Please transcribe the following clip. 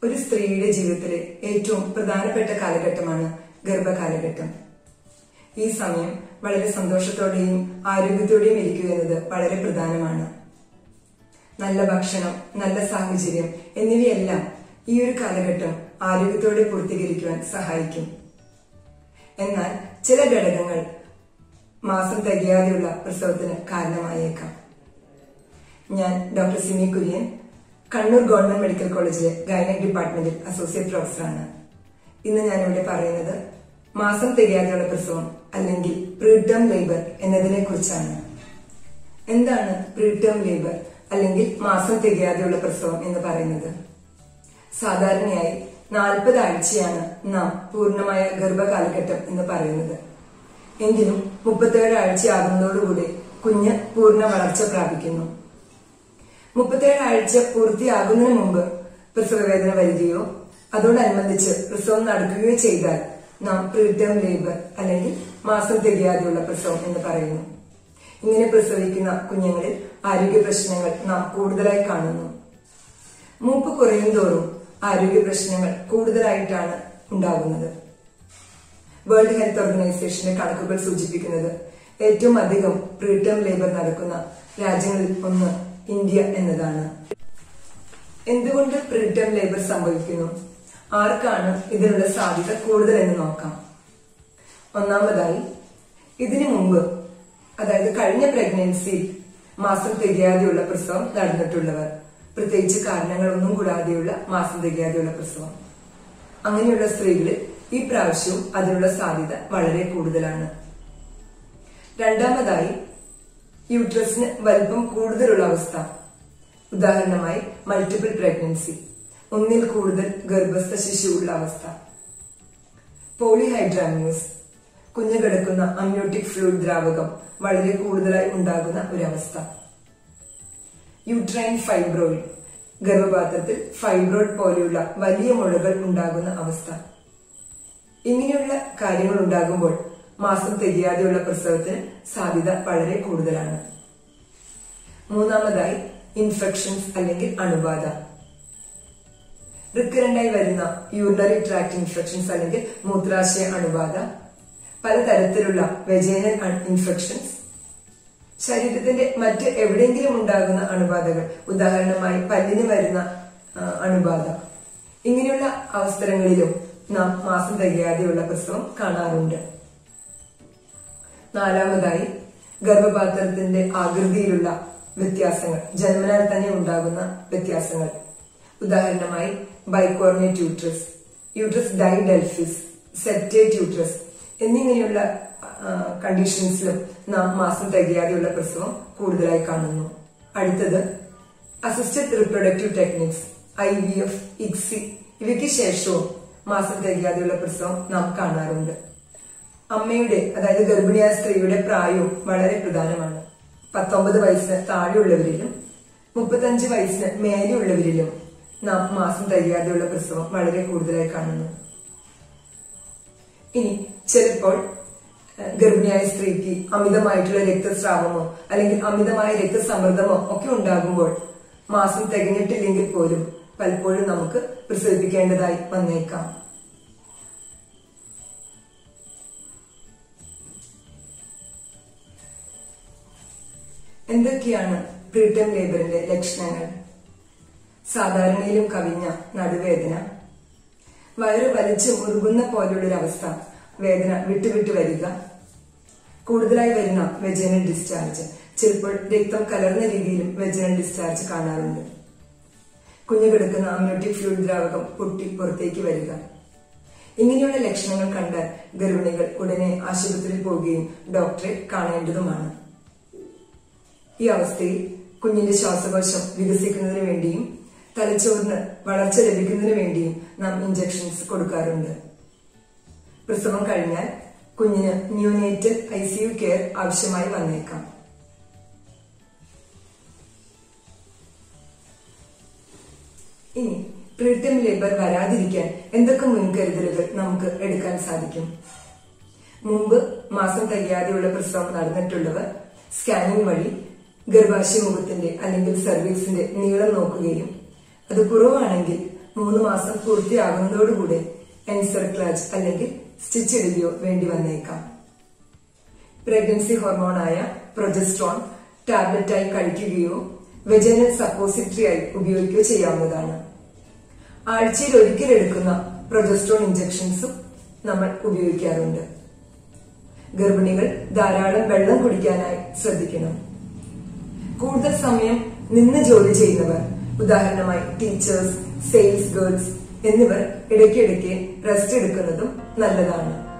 ഒരു സ്ത്രീയുടെ ജീവിതത്തിലെ ഏറ്റവും പ്രധാനപ്പെട്ട കാലഘട്ടമാണ് ഗർഭകാലഘട്ടം ഈ സമയം വളരെ സന്തോഷത്തോടെയും ആരോഗ്യത്തോടെയും ഇരിക്കുക എന്നത് വളരെ പ്രധാനമാണ് നല്ല ഭക്ഷണം നല്ല സാഹചര്യം എന്നിവയെല്ലാം ഈ ഒരു കാലഘട്ടം ആരോഗ്യത്തോടെ പൂർത്തീകരിക്കുവാൻ സഹായിക്കും എന്നാൽ ചില ഘടകങ്ങൾ മാസം തികയാതെയുള്ള പ്രസവത്തിന് കാരണമായേക്കാം ഞാൻ doctor Simi Kurian Kannur government medical കോളേജിലെ ഗൈനക് ഡിപ്പാർട്ട്മെന്റിൽ അസോസിയേറ്റ് പ്രൊഫസറാണ് ഇന്ന് ഞാനിവിടെ പറയുന്നത് മാസം തികയാതെയുള്ള പ്രസവം അല്ലെങ്കിൽ പ്രീടേം ലേബർ എന്നതിനെ കുറിച്ചാണ് എന്താണ് പ്രീടേം ലേബർ അല്ലെങ്കിൽ മാസം തികയാതെയുള്ള പ്രസവം എന്ന് പറയുന്നത് സാധാരണയായി നാൽപ്പത് ആഴ്ചയാണ് നാം പൂർണ്ണമായ ഗർഭകാലഘട്ടം എന്ന് പറയുന്നത് എങ്കിലും മുപ്പത്തേഴ് ആഴ്ചയാകുന്നതോടുകൂടി കുഞ്ഞ് പൂർണ്ണ വളർച്ച പ്രാപിക്കുന്നു മുപ്പത്തേഴ് ആഴ്ച പൂർത്തിയാകുന്നതിന് മുമ്പ് പ്രസവവേദന വരികയോ അതോടനുബന്ധിച്ച് പ്രസവം നടക്കുകയോ ചെയ്താൽ നാം പ്രീടേം ലേബർ അല്ലെങ്കിൽ മാസം തികയാതെയുള്ള പ്രസവം എന്ന് പറയുന്നു ഇങ്ങനെ പ്രസവിക്കുന്ന കുഞ്ഞുങ്ങളിൽ ആരോഗ്യ പ്രശ്നങ്ങൾ നാം കൂടുതലായി കാണുന്നു മൂപ്പ് കുറയും തോറും ആരോഗ്യ പ്രശ്നങ്ങൾ കൂടുതലായിട്ടാണ് ഉണ്ടാകുന്നത് വേൾഡ് ഹെൽത്ത് ഓർഗനൈസേഷന്റെ കണക്കുകൾ സൂചിപ്പിക്കുന്നത് ഏറ്റവും അധികം പ്രീടേം ലേബർ നടക്കുന്ന രാജ്യങ്ങളിൽ ഒന്ന് ഇന്ത്യ എന്നതാണ് എന്തുകൊണ്ട് പ്രീടേം ലേബർ സംഭവിക്കുന്നു ആർക്കാണ് ഇതിനുള്ള സാധ്യത കൂടുതൽ എന്ന് നോക്കാം ഒന്നാമതായി ഇതിനു മുമ്പ് അതായത് കഴിഞ്ഞ പ്രഗ്നൻസിയിൽ മാസം തികയാതെയുള്ള പ്രസവം നടന്നിട്ടുള്ളവർ പ്രത്യേകിച്ച് കാരണങ്ങളൊന്നും കൂടാതെയുള്ള മാസം തികയാതെയുള്ള പ്രസവം അങ്ങനെയുള്ള സ്ത്രീകളിൽ ഈ പ്രാവശ്യവും അതിനുള്ള സാധ്യത വളരെ കൂടുതലാണ് രണ്ടാമതായി യൂട്രസിന് വലിപ്പം കൂടുതലുള്ള അവസ്ഥ ഉദാഹരണമായി മൾട്ടിപ്പിൾ പ്രഗ്നൻസി ഒന്നിൽ കൂടുതൽ ഗർഭസ്ഥ ശിശു ഉള്ള അവസ്ഥ പോളിഹൈഡ്രാമ്യൂസ് കുഞ്ഞു കിടക്കുന്ന അമ്യൂട്ടിക് ഫ്ലൂയിഡ് ദ്രാവകം വളരെ കൂടുതലായി ഉണ്ടാകുന്ന ഒരവസ്ഥ യൂട്രൈൻ ഫൈബ്രോയിഡ് ഗർഭപാത്രത്തിൽ ഫൈബ്രോയിഡ് പോലെയുള്ള വലിയ മുഴകൾ ഉണ്ടാകുന്ന അവസ്ഥ ഇങ്ങനെയുള്ള കാര്യങ്ങൾ ഉണ്ടാകുമ്പോൾ മാസം തികയാതെയുള്ള പ്രസവത്തിന് സാധ്യത വളരെ കൂടുതലാണ് മൂന്നാമതായി ഇൻഫെക്ഷൻസ് അല്ലെങ്കിൽ അണുബാധ റിക്കറന്റായി വരുന്ന യൂറിനറി ട്രാക്ട് ഇൻഫെക്ഷൻസ് അല്ലെങ്കിൽ മൂത്രാശയ അണുബാധ പലതരത്തിലുള്ള വെജൈനൽ ഇൻഫെക്ഷൻസ് ശരീരത്തിന്റെ മറ്റ് എവിടെയെങ്കിലും ഉണ്ടാകുന്ന അണുബാധകൾ ഉദാഹരണമായി പല്ലിന് വരുന്ന ആ, അണുബാധ ഇങ്ങനെയുള്ള അവസരങ്ങളിലും നാം മാസം തികയാതെയുള്ള പ്രസവം കാണാറുണ്ട് നാലാമതായി ഗർഭപാത്രത്തിന്റെ ആകൃതിയിലുള്ള വ്യത്യാസങ്ങൾ ജന്മനാൽ തന്നെ ഉണ്ടാകുന്ന വ്യത്യാസങ്ങൾ ഉദാഹരണമായി bicornuate uterus uterus didelphys septate uterus എന്നിങ്ങനെയുള്ള കണ്ടീഷൻസിലും നാം മാസം തികയാതെയുള്ള പ്രസവം കൂടുതലായി കാണുന്നു അടുത്തത് assisted reproductive techniques I V F ICSI ഇവയ്ക്ക് ശേഷവും മാസം തികയാതെയുള്ള പ്രസവം നാം കാണാറുണ്ട് അമ്മയുടെ അതായത് ഗർഭിണിയായ സ്ത്രീയുടെ പ്രായവും വളരെ പ്രധാനമാണ് പത്തൊമ്പത് വയസ്സിന് താഴെയുള്ളവരിലും മുപ്പത്തഞ്ച് വയസ്സിന് മേലെയുള്ളവരിലും നാം മാസം തികയാതെയുള്ള പ്രസവം വളരെ കൂടുതലായി കാണുന്നു ഇനി ചിലപ്പോൾ ഏഹ്, ഗർഭിണിയായ സ്ത്രീക്ക് അമിതമായിട്ടുള്ള രക്തസ്രാവമോ അല്ലെങ്കിൽ അമിതമായ രക്തസമ്മർദ്ദമോ ഒക്കെ ഉണ്ടാകുമ്പോൾ മാസം തികഞ്ഞിട്ടില്ലെങ്കിൽ പോലും പലപ്പോഴും നമുക്ക് പ്രസവിപ്പിക്കേണ്ടതായി വന്നേക്കാം എന്തൊക്കെയാണ് പ്രീടേം ലേബറിന്റെ ലക്ഷണങ്ങൾ സാധാരണയിലും കവിഞ്ഞ നടുവേദന വയറ് വലിച്ചു മുറുകുന്ന പോലുള്ളൊരവസ്ഥ വേദന വിട്ടുവിട്ട് വരിക കൂടുതലായി വരുന്ന വെജനൽ ഡിസ്ചാർജ് ചിലപ്പോൾ രക്തം കലർന്ന രീതിയിലും വെജനൽ ഡിസ്ചാർജ് കാണാറുണ്ട് കുഞ്ഞു കിടക്കുന്ന അമ്യൂട്ടിക് ഫ്ലൂയിഡ് ദ്രാവകം പൊട്ടി പുറത്തേക്ക് വരിക ഇങ്ങനെയുള്ള ലക്ഷണങ്ങൾ കണ്ടാൽ ഗർഭിണികൾ ഉടനെ ആശുപത്രിയിൽ പോവുകയും ഡോക്ടറെ കാണേണ്ടതുമാണ് ഈ അവസ്ഥയിൽ കുഞ്ഞിന്റെ ശ്വാസകോശം വികസിക്കുന്നതിന് വേണ്ടിയും തലച്ചോറിന് വളർച്ച ലഭിക്കുന്നതിന് വേണ്ടിയും നാം ഇഞ്ചക്ഷൻസ് കൊടുക്കാറുണ്ട് പ്രസവം കഴിഞ്ഞാൽ കുഞ്ഞിന് neonatal I C U care ആവശ്യമായി വന്നേക്കാം ഇനി പ്രീട്ടം ലേബർ വരാതിരിക്കാൻ എന്തൊക്കെ മുൻകരുതലുകൾ നമുക്ക് എടുക്കാൻ സാധിക്കും മുമ്പ് മാസം തികയാതെയുള്ള പ്രസവം നടന്നിട്ടുള്ളവർ സ്കാനിംഗ് വഴി ഗർഭാശയ മുഖത്തിന്റെ അല്ലെങ്കിൽ സർവീക്സിന്റെ നീളം നോക്കുകയും അത് കുറവാണെങ്കിൽ മൂന്ന് മാസം പൂർത്തിയാകുന്നതോടുകൂടെ എൻസർക്ലാജ് അല്ലെങ്കിൽ സ്റ്റിച്ച് ഇടുകയോ വേണ്ടി വന്നേക്കാം പ്രഗ്നൻസി ഹോർമോണായ പ്രൊജസ്ട്രോൺ ടാബ്ലറ്റായി കഴിക്കുകയോ വെജനൽ സപ്പോസിറ്ററി ആയി ഉപയോഗിക്കുകയോ ചെയ്യാവുന്നതാണ് ആഴ്ചയിൽ ഒരിക്കൽ എടുക്കുന്ന പ്രൊജസ്ട്രോൺ ഇഞ്ചക്ഷൻസും നമ്മൾ ഉപയോഗിക്കാറുണ്ട് ഗർഭിണികൾ ധാരാളം വെള്ളം കുടിക്കാനായി ശ്രദ്ധിക്കണം കൂടുതൽ സമയം നിന്ന് ജോലി ചെയ്യുന്നവർ ഉദാഹരണമായി ടീച്ചേഴ്സ് സെയിൽസ് ഗേൾസ് എന്നിവർ ഇടയ്ക്കിടയ്ക്ക് റെസ്റ്റ് എടുക്കുന്നതും നല്ലതാണ്